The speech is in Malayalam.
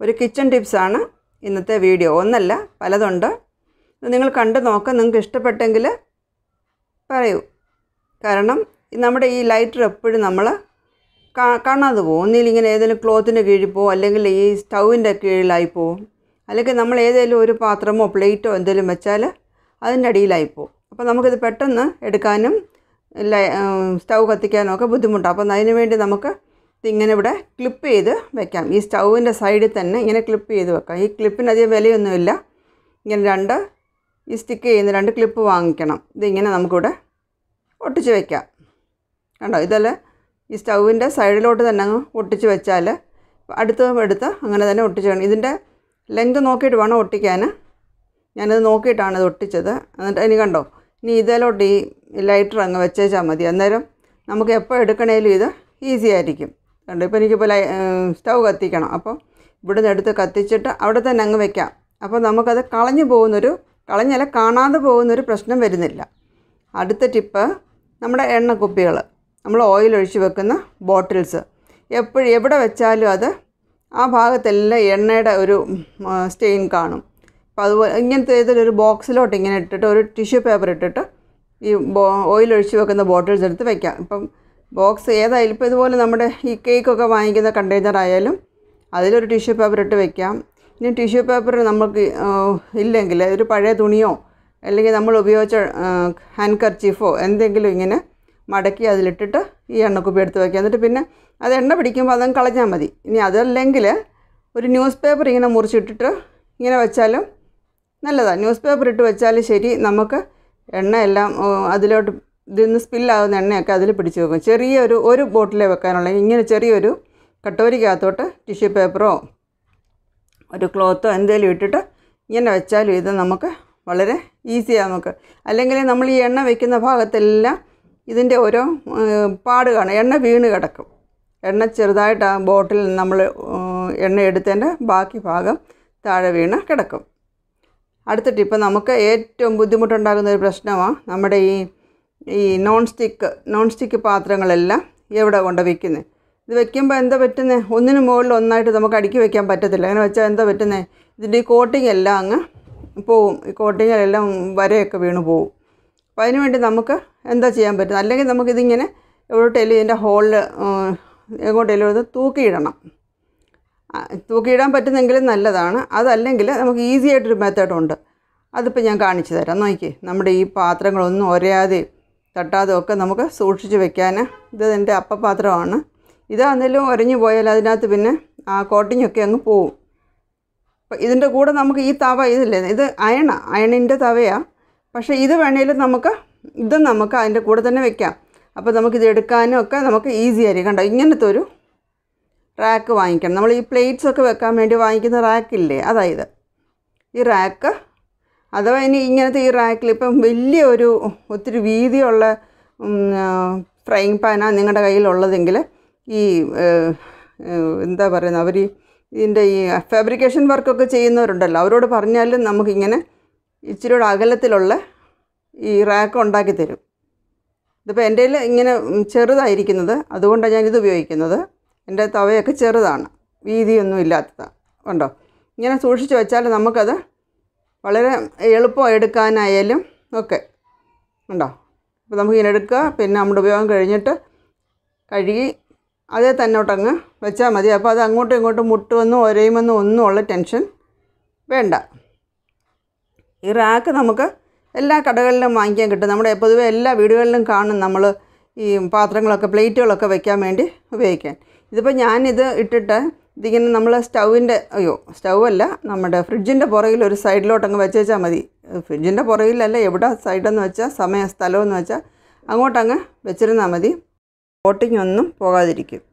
ഒരു കിച്ചൺ ടിപ്സാണ് ഇന്നത്തെ വീഡിയോ ഒന്നല്ല പലതുണ്ട് ഇത് നിങ്ങൾ കണ്ടു നോക്കാം നിങ്ങൾക്ക് ഇഷ്ടപ്പെട്ടെങ്കിൽ പറയൂ കാരണം നമ്മുടെ ഈ ലൈറ്റർ എപ്പോഴും നമ്മൾ കാണാതെ പോകും ഒന്നിൽ ഇങ്ങനെ ഏതെങ്കിലും ക്ലോത്തിൻ്റെ കീഴിൽ പോകും അല്ലെങ്കിൽ ഈ സ്റ്റൗവിൻ്റെ കീഴിലായി പോകും അല്ലെങ്കിൽ നമ്മൾ ഏതെങ്കിലും ഒരു പാത്രമോ പ്ലേറ്റോ എന്തെങ്കിലും വെച്ചാൽ അതിൻ്റെ അടിയിലായി പോകും അപ്പോൾ നമുക്കിത് പെട്ടെന്ന് എടുക്കാനും സ്റ്റൗ കത്തിക്കാനും ഒക്കെ ബുദ്ധിമുട്ടാണ് അപ്പോൾ അതിന് വേണ്ടി നമുക്ക് ഇതിങ്ങനെ ഇവിടെ ക്ലിപ്പ് ചെയ്ത് വെക്കാം ഈ സ്റ്റൗവിൻ്റെ സൈഡിൽ തന്നെ ഇങ്ങനെ ക്ലിപ്പ് ചെയ്ത് വെക്കാം ഈ ക്ലിപ്പിന് അധികം വിലയൊന്നുമില്ല ഇങ്ങനെ രണ്ട് ഈ സ്റ്റിക്ക് ചെയ്യുന്ന രണ്ട് ക്ലിപ്പ് വാങ്ങിക്കണം ഇതിങ്ങനെ നമുക്കിവിടെ ഒട്ടിച്ച് വെക്കാം കണ്ടോ ഇതല്ലേ ഈ സ്റ്റൗവിൻ്റെ സൈഡിലോട്ട് തന്നെ അങ്ങ് ഒട്ടിച്ച് വെച്ചാൽ അടുത്ത് എടുത്ത് അങ്ങനെ തന്നെ ഒട്ടിച്ച് വേണം ഇതിൻ്റെ ലെങ്ത് നോക്കിയിട്ട് വേണം ഒട്ടിക്കാൻ ഞാനത് നോക്കിയിട്ടാണ് ഇത് ഒട്ടിച്ചത് എന്നിട്ട് ഇനി കണ്ടോ ഇനി ഇതിലോട്ട് ഈ ലൈറ്റർ അങ്ങ് വെച്ചേച്ചാൽ മതി അന്നേരം നമുക്ക് എപ്പോൾ എടുക്കണേലും ഇത് ഈസി ആയിരിക്കും കണ്ടോ ഇപ്പോൾ എനിക്കിപ്പോൾ ലൈ സ്റ്റൗ കത്തിക്കണം അപ്പോൾ ഇവിടുന്ന് എടുത്ത് കത്തിച്ചിട്ട് അവിടെ തന്നെ അങ്ങ് വെക്കാം അപ്പോൾ നമുക്കത് കളഞ്ഞു പോകുന്നൊരു കളഞ്ഞല്ല കാണാതെ പോകുന്നൊരു പ്രശ്നം വരുന്നില്ല അടുത്ത ടിപ്പ് നമ്മുടെ എണ്ണക്കുപ്പികൾ നമ്മൾ ഓയിൽ ഒഴിച്ച് വെക്കുന്ന ബോട്ടിൽസ് എപ്പോഴും എവിടെ വെച്ചാലും അത് ആ ഭാഗത്തെല്ലാം എണ്ണയുടെ ഒരു സ്റ്റെയിൻ കാണും അപ്പോൾ അതുപോലെ ഇങ്ങനത്തെ ഏതൊരു ബോക്സിലോട്ട് ഇങ്ങനെ ഇട്ടിട്ട് ഒരു ടിഷ്യൂ പേപ്പർ ഇട്ടിട്ട് ഈ ബോ ഓയിൽ ഒഴിച്ച് വെക്കുന്ന ബോട്ടിൽസ് എടുത്ത് വെക്കാം ഇപ്പം ബോക്സ് ഏതായാലും ഇപ്പോൾ ഇതുപോലെ നമ്മുടെ ഈ കേക്കൊക്കെ വാങ്ങിക്കുന്ന കണ്ടെയ്നർ ആയാലും അതിലൊരു ടിഷ്യൂ പേപ്പർ ഇട്ട് വെക്കാം ഇനി ടിഷ്യൂ പേപ്പർ നമുക്ക് ഇല്ലെങ്കിൽ ഒരു പഴയ തുണിയോ അല്ലെങ്കിൽ നമ്മൾ ഉപയോഗിച്ച ഹാൻഡ് കർച്ചീഫോ എന്തെങ്കിലും ഇങ്ങനെ മടക്കി അതിലിട്ടിട്ട് ഈ എണ്ണക്കുപ്പി എടുത്ത് വയ്ക്കുക എന്നിട്ട് പിന്നെ അത് എണ്ണ പിടിക്കുമ്പോൾ അതങ്ങ് കളഞ്ഞാൽ മതി ഇനി അതല്ലെങ്കിൽ ഒരു ന്യൂസ് പേപ്പർ ഇങ്ങനെ മുറിച്ചിട്ടിട്ട് ഇങ്ങനെ വെച്ചാലും നല്ലതാണ് ന്യൂസ് പേപ്പർ ഇട്ട് വെച്ചാൽ ശരി നമുക്ക് എണ്ണ എല്ലാം അതിലോട്ട് ഇതിൽ നിന്ന് സ്പില്ലാകുന്ന എണ്ണയൊക്കെ അതിൽ പിടിച്ച് വെക്കും ചെറിയൊരു ഒരു ബോട്ടിലേ വെക്കാനുള്ള ഇങ്ങനെ ചെറിയൊരു കട്ടോരിക്കകത്തോട്ട് ടിഷ്യൂ പേപ്പറോ ഒരു ക്ലോത്തോ എന്തെങ്കിലും ഇട്ടിട്ട് ഇങ്ങനെ വെച്ചാലും ഇത് നമുക്ക് വളരെ ഈസിയാണ് നമുക്ക് അല്ലെങ്കിൽ നമ്മൾ ഈ എണ്ണ വയ്ക്കുന്ന ഭാഗത്തെല്ലാം ഇതിൻ്റെ ഓരോ പാട് കാണും എണ്ണ വീണ് കിടക്കും എണ്ണ ചെറുതായിട്ട് ആ ബോട്ടിൽ നമ്മൾ എണ്ണ എടുത്തതിൻ്റെ ബാക്കി ഭാഗം താഴെ വീണ് കിടക്കും അടുത്ത ടിപ്പ് നമുക്ക് ഏറ്റവും ബുദ്ധിമുട്ടുണ്ടാകുന്ന ഒരു പ്രശ്നമാണ് നമ്മുടെ ഈ ഈ നോൺ സ്റ്റിക്ക് നോൺ സ്റ്റിക്ക് പാത്രങ്ങളെല്ലാം എവിടെ കൊണ്ട് വയ്ക്കുന്നത് ഇത് വെക്കുമ്പോൾ എന്താ പറ്റുന്നത് ഒന്നിന് മുകളിൽ ഒന്നായിട്ട് നമുക്ക് അടുക്കി വെക്കാൻ പറ്റത്തില്ല അങ്ങനെ വെച്ചാൽ എന്താ പറ്റുന്നത് ഇതിൻ്റെ ഈ കോട്ടിംഗ് എല്ലാം അങ്ങ് പോവും ഈ കോട്ടിങ്ങിലെല്ലാം വരയൊക്കെ വീണ് പോവും അപ്പോൾ അതിന് വേണ്ടി നമുക്ക് എന്താ ചെയ്യാൻ പറ്റും അല്ലെങ്കിൽ നമുക്കിതിങ്ങനെ എവിടോട്ടേലും ഇതിൻ്റെ ഹോളിൽ എങ്ങോട്ടേലും ഇത് തൂക്കിയിടണം തൂക്കിയിടാൻ പറ്റുന്നെങ്കിലും നല്ലതാണ് അതല്ലെങ്കിൽ നമുക്ക് ഈസി ആയിട്ടൊരു മെത്തേഡുണ്ട് അതിപ്പോൾ ഞാൻ കാണിച്ചു തരാം നോക്കി നമ്മുടെ ഈ പാത്രങ്ങളൊന്നും ഒരയാതെ തട്ടാതെ ഒക്കെ നമുക്ക് സൂക്ഷിച്ച് വെക്കാൻ ഇത് എൻ്റെ അപ്പപാത്രമാണ് ഇതാണെങ്കിലും ഉരഞ്ഞു പോയാൽ അതിനകത്ത് പിന്നെ ആ കോട്ടിങ്ങൊക്കെ അങ്ങ് പോവും അപ്പോൾ ഇതിൻ്റെ കൂടെ നമുക്ക് ഈ തവ ഇതില്ലേ ഇത് അയണ അയണിൻ്റെ തവയാണ് പക്ഷേ ഇത് വേണേലും നമുക്ക് ഇത് നമുക്ക് അതിൻ്റെ കൂടെ തന്നെ വെക്കാം അപ്പോൾ നമുക്കിത് എടുക്കാനും ഒക്കെ നമുക്ക് ഈസി ആയിരിക്കും കണ്ടോ ഇങ്ങനത്തെ ഒരു റാക്ക് വാങ്ങിക്കണം നമ്മൾ ഈ പ്ലേറ്റ്സ് ഒക്കെ വെക്കാൻ വേണ്ടി വാങ്ങിക്കുന്ന റാക്കില്ലേ അതായത് ഈ റാക്ക് അഥവാ ഇനി ഇങ്ങനത്തെ ഈ റാക്കിൽ ഇപ്പം വലിയ ഒരു ഒത്തിരി വീതിയുള്ള ഫ്രൈങ് പാനാണ് നിങ്ങളുടെ കയ്യിലുള്ളതെങ്കിൽ ഈ എന്താ പറയുന്നത് അവർ ഇതിൻ്റെ ഈ ഫാബ്രിക്കേഷൻ വർക്കൊക്കെ ചെയ്യുന്നവരുണ്ടല്ലോ അവരോട് പറഞ്ഞാലും നമുക്കിങ്ങനെ ഇച്ചിരി കൂടെ അകലത്തിലുള്ള ഈ റാക്ക് ഉണ്ടാക്കി തരും ഇതിപ്പോൾ എൻ്റെ ഇങ്ങനെ ചെറുതായിരിക്കുന്നത് അതുകൊണ്ടാണ് ഞാനിത് ഉപയോഗിക്കുന്നത് എൻ്റെ തവയൊക്കെ ചെറുതാണ് വീതിയൊന്നും ഇല്ലാത്തതാണ് കണ്ടോ ഇങ്ങനെ സൂക്ഷിച്ച് വെച്ചാൽ നമുക്കത് വളരെ എളുപ്പം എടുക്കാനായാലും ഒക്കെ ഉണ്ടോ അപ്പോൾ നമുക്കിങ്ങനെ എടുക്കുക പിന്നെ നമ്മുടെ ഉപയോഗം കഴിഞ്ഞിട്ട് കഴുകി അതേ തന്നോട്ടങ്ങ് വെച്ചാൽ മതി അപ്പോൾ അത് അങ്ങോട്ടും ഇങ്ങോട്ടും മുട്ടുമെന്നും ഒരയുമെന്നും ഒന്നും ഉള്ള ടെൻഷൻ വേണ്ട ഈ റാക്ക് നമുക്ക് എല്ലാ കടകളിലും വാങ്ങിക്കാൻ കിട്ടും നമ്മുടെ പൊതുവെ എല്ലാ വീടുകളിലും കാണും നമ്മൾ ഈ പാത്രങ്ങളൊക്കെ പ്ലേറ്റുകളൊക്കെ വെക്കാൻ വേണ്ടി ഉപയോഗിക്കാൻ ഇതിപ്പോൾ ഞാനിത് ഇട്ടിട്ട് ഇതിങ്ങനെ നമ്മൾ സ്റ്റൗവിൻ്റെ അയ്യോ സ്റ്റൗ അല്ല നമ്മുടെ ഫ്രിഡ്ജിൻ്റെ പുറകിൽ ഒരു സൈഡിലോട്ടങ്ങ് വെച്ചേച്ചാൽ മതി ഫ്രിഡ്ജിൻ്റെ പുറകിലല്ല എവിടെ സൈഡെന്ന് വെച്ചാൽ സമയ സ്ഥലമെന്ന് വെച്ചാൽ അങ്ങോട്ടങ്ങ് വെച്ചിരുന്നാൽ മതി കോട്ടിംഗ് ഒന്നും പോകാതിരിക്കും